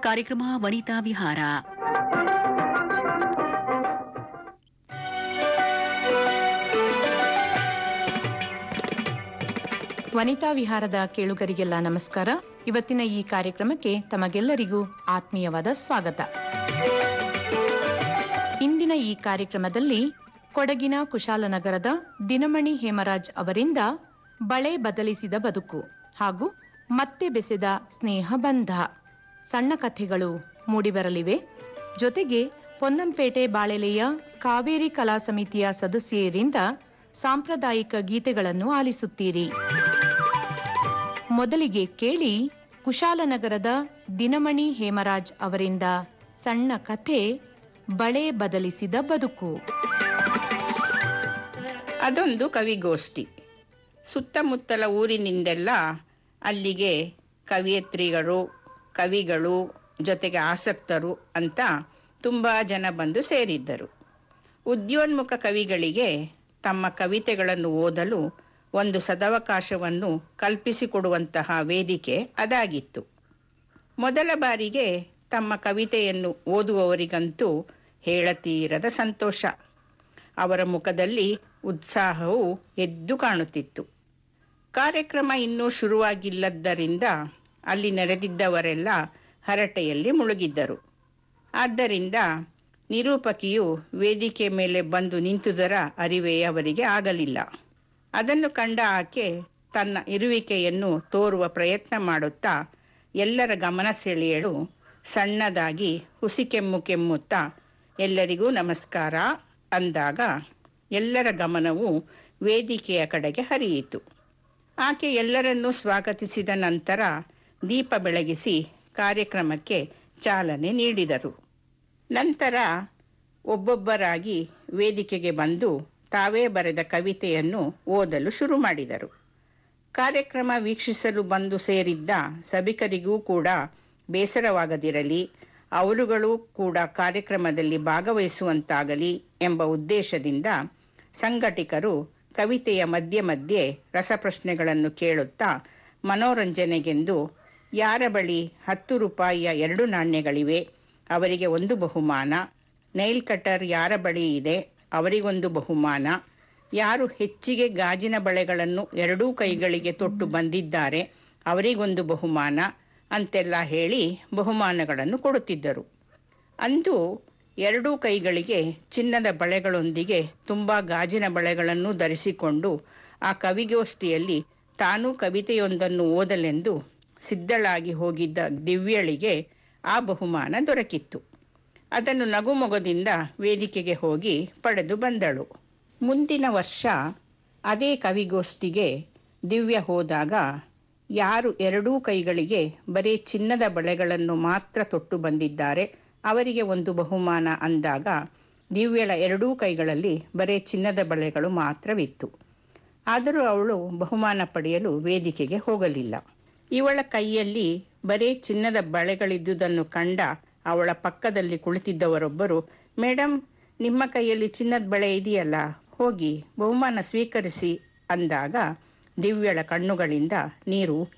ಕಾರ್ಯಕ್ರಮ ವನಿತಾ ವಿಹಾರ ವನಿತಾ ವಿಹಾರದ ಕೇಳುಗರಿಗೆಲ್ಲ ನಮಸ್ಕಾರ ಇವತ್ತಿನ ಈ ಕಾರ್ಯಕ್ರಮಕ್ಕೆ ತಮಗೆಲ್ಲರಿಗೂ ಆತ್ಮೀಯವಾದ ಸ್ವಾಗತ ಇಂದಿನ ಈ ಕಾರ್ಯಕ್ರಮದಲ್ಲಿ ಕೊಡಗಿನ ಕುಶಾಲನಗರದ ದಿನಮಣಿ ಹೇಮರಾಜ್ ಅವರಿಂದ ಬಳೆ ಬದಲಿಸಿದ ಬದುಕು ಹಾಗೂ ಮತ್ತೆ ಬೆಸೆದ ಸ್ನೇಹ ಬಂಧ ಸಣ್ಣ ಕಥೆಗಳು ಮೂಡಿಬರಲಿವೆ ಜೊತೆಗೆ ಪೊನ್ನಂಪೇಟೆ ಬಾಳೆಲೆಯ ಕಾವೇರಿ ಕಲಾ ಸಮಿತಿಯ ಸದಸ್ಯರಿಂದ ಸಾಂಪ್ರದಾಯಿಕ ಗೀತೆಗಳನ್ನು ಆಲಿಸುತ್ತೀರಿ ಮೊದಲಿಗೆ ಕೇಳಿ ಕುಶಾಲನಗರದ ದಿನಮಣಿ ಹೇಮರಾಜ್ ಅವರಿಂದ ಸಣ್ಣ ಕಥೆ ಬಳೆ ಬದಲಿಸಿದ ಬದುಕು ಅದೊಂದು ಕವಿಗೋಷ್ಠಿ ಸುತ್ತಮುತ್ತಲ ಊರಿನಿಂದೆಲ್ಲ ಅಲ್ಲಿಗೆ ಕವಿಯತ್ರಿಗಳು ಕವಿಗಳು ಜೊತೆಗೆ ಆಸಕ್ತರು ಅಂತ ತುಂಬ ಜನ ಬಂದು ಸೇರಿದ್ದರು ಉದ್ಯೋನ್ಮುಖ ಕವಿಗಳಿಗೆ ತಮ್ಮ ಕವಿತೆಗಳನ್ನು ಓದಲು ಒಂದು ಸದವಕಾಶವನ್ನು ಕಲ್ಪಿಸಿಕೊಡುವಂತಹ ವೇದಿಕೆ ಅದಾಗಿತ್ತು ಮೊದಲ ಬಾರಿಗೆ ತಮ್ಮ ಕವಿತೆಯನ್ನು ಓದುವವರಿಗಂತೂ ಹೇಳತೀರದ ಸಂತೋಷ ಅವರ ಮುಖದಲ್ಲಿ ಉತ್ಸಾಹವು ಎದ್ದು ಕಾಣುತ್ತಿತ್ತು ಕಾರ್ಯಕ್ರಮ ಇನ್ನೂ ಶುರುವಾಗಿಲ್ಲದ್ದರಿಂದ ಅಲ್ಲಿ ನೆರೆದಿದ್ದವರೆಲ್ಲ ಹರಟೆಯಲ್ಲಿ ಮುಳುಗಿದ್ದರು ಆದ್ದರಿಂದ ನಿರೂಪಕಿಯು ವೇದಿಕೆ ಮೇಲೆ ಬಂದು ನಿಂತುದರ ಅರಿವೇ ಅವರಿಗೆ ಆಗಲಿಲ್ಲ ಅದನ್ನು ಕಂಡ ಆಕೆ ತನ್ನ ಇರುವಿಕೆಯನ್ನು ತೋರುವ ಪ್ರಯತ್ನ ಮಾಡುತ್ತಾ ಎಲ್ಲರ ಗಮನ ಸೆಳೆಯಲು ಸಣ್ಣದಾಗಿ ಹುಸಿ ಕೆಮ್ಮು ಕೆಮ್ಮುತ್ತಾ ಎಲ್ಲರಿಗೂ ನಮಸ್ಕಾರ ಅಂದಾಗ ಎಲ್ಲರ ಗಮನವು ವೇದಿಕೆಯ ಕಡೆಗೆ ಹರಿಯಿತು ಆಕೆ ಎಲ್ಲರನ್ನೂ ಸ್ವಾಗತಿಸಿದ ನಂತರ ದೀಪ ಬೆಳಗಿಸಿ ಕಾರ್ಯಕ್ರಮಕ್ಕೆ ಚಾಲನೆ ನೀಡಿದರು ನಂತರ ಒಬ್ಬೊಬ್ಬರಾಗಿ ವೇದಿಕೆಗೆ ಬಂದು ತಾವೇ ಬರೆದ ಕವಿತೆಯನ್ನು ಓದಲು ಶುರು ಮಾಡಿದರು ಕಾರ್ಯಕ್ರಮ ವೀಕ್ಷಿಸಲು ಬಂದು ಸೇರಿದ್ದ ಸಭಿಕರಿಗೂ ಕೂಡ ಬೇಸರವಾಗದಿರಲಿ ಅವರುಗಳು ಕೂಡ ಕಾರ್ಯಕ್ರಮದಲ್ಲಿ ಭಾಗವಹಿಸುವಂತಾಗಲಿ ಎಂಬ ಉದ್ದೇಶದಿಂದ ಸಂಘಟಕರು ಕವಿತೆಯ ಮಧ್ಯೆ ಮಧ್ಯೆ ರಸಪ್ರಶ್ನೆಗಳನ್ನು ಕೇಳುತ್ತಾ ಮನೋರಂಜನೆಗೆಂದು ಯಾರ ಬಳಿ ಹತ್ತು ರೂಪಾಯಿಯ ಎರಡು ನಾಣ್ಯಗಳಿವೆ ಅವರಿಗೆ ಒಂದು ಬಹುಮಾನ ನೈಲ್ ಕಟರ್ ಯಾರ ಬಳಿ ಇದೆ ಅವರಿಗೊಂದು ಬಹುಮಾನ ಯಾರು ಹೆಚ್ಚಿಗೆ ಗಾಜಿನ ಬಳೆಗಳನ್ನು ಎರಡೂ ಕೈಗಳಿಗೆ ತೊಟ್ಟು ಬಂದಿದ್ದಾರೆ ಅವರಿಗೊಂದು ಬಹುಮಾನ ಅಂತೆಲ್ಲ ಹೇಳಿ ಬಹುಮಾನಗಳನ್ನು ಕೊಡುತ್ತಿದ್ದರು ಅಂದು ಎರಡೂ ಕೈಗಳಿಗೆ ಚಿನ್ನದ ಬಳೆಗಳೊಂದಿಗೆ ತುಂಬ ಗಾಜಿನ ಬಳೆಗಳನ್ನು ಧರಿಸಿಕೊಂಡು ಆ ಕವಿಗೋಷ್ಠಿಯಲ್ಲಿ ತಾನೂ ಕವಿತೆಯೊಂದನ್ನು ಓದಲೆಂದು ಸಿದ್ಧಳಾಗಿ ಹೋಗಿದ್ದ ದಿವ್ಯಳಿಗೆ ಆ ಬಹುಮಾನ ದೊರಕಿತ್ತು ಅದನ್ನು ನಗುಮೊಗದಿಂದ ವೇದಿಕೆಗೆ ಹೋಗಿ ಪಡೆದು ಬಂದಳು ಮುಂದಿನ ವರ್ಷ ಅದೇ ಕವಿಗೋಷ್ಠಿಗೆ ದಿವ್ಯ ಹೋದಾಗ ಯಾರು ಎರಡೂ ಕೈಗಳಿಗೆ ಬರೀ ಚಿನ್ನದ ಬಳೆಗಳನ್ನು ಮಾತ್ರ ತೊಟ್ಟು ಬಂದಿದ್ದಾರೆ ಅವರಿಗೆ ಒಂದು ಬಹುಮಾನ ಅಂದಾಗ ದಿವ್ಯಳ ಎರಡೂ ಕೈಗಳಲ್ಲಿ ಬರೀ ಚಿನ್ನದ ಬಳೆಗಳು ಮಾತ್ರವಿತ್ತು ಆದರೂ ಅವಳು ಬಹುಮಾನ ಪಡೆಯಲು ವೇದಿಕೆಗೆ ಹೋಗಲಿಲ್ಲ ಇವಳ ಕೈಯಲ್ಲಿ ಬರೀ ಚಿನ್ನದ ಬಳೆಗಳಿದ್ದುದನ್ನು ಕಂಡ ಅವಳ ಪಕ್ಕದಲ್ಲಿ ಕುಳಿತಿದ್ದವರೊಬ್ಬರು ಮೇಡಮ್ ನಿಮ್ಮ ಕೈಯಲ್ಲಿ ಚಿನ್ನದ ಬಳೆ ಇದೆಯಲ್ಲ ಹೋಗಿ ಬಹುಮಾನ ಸ್ವೀಕರಿಸಿ ಅಂದಾಗ ದಿವ್ಯಳ ಕಣ್ಣುಗಳಿಂದ ನೀರು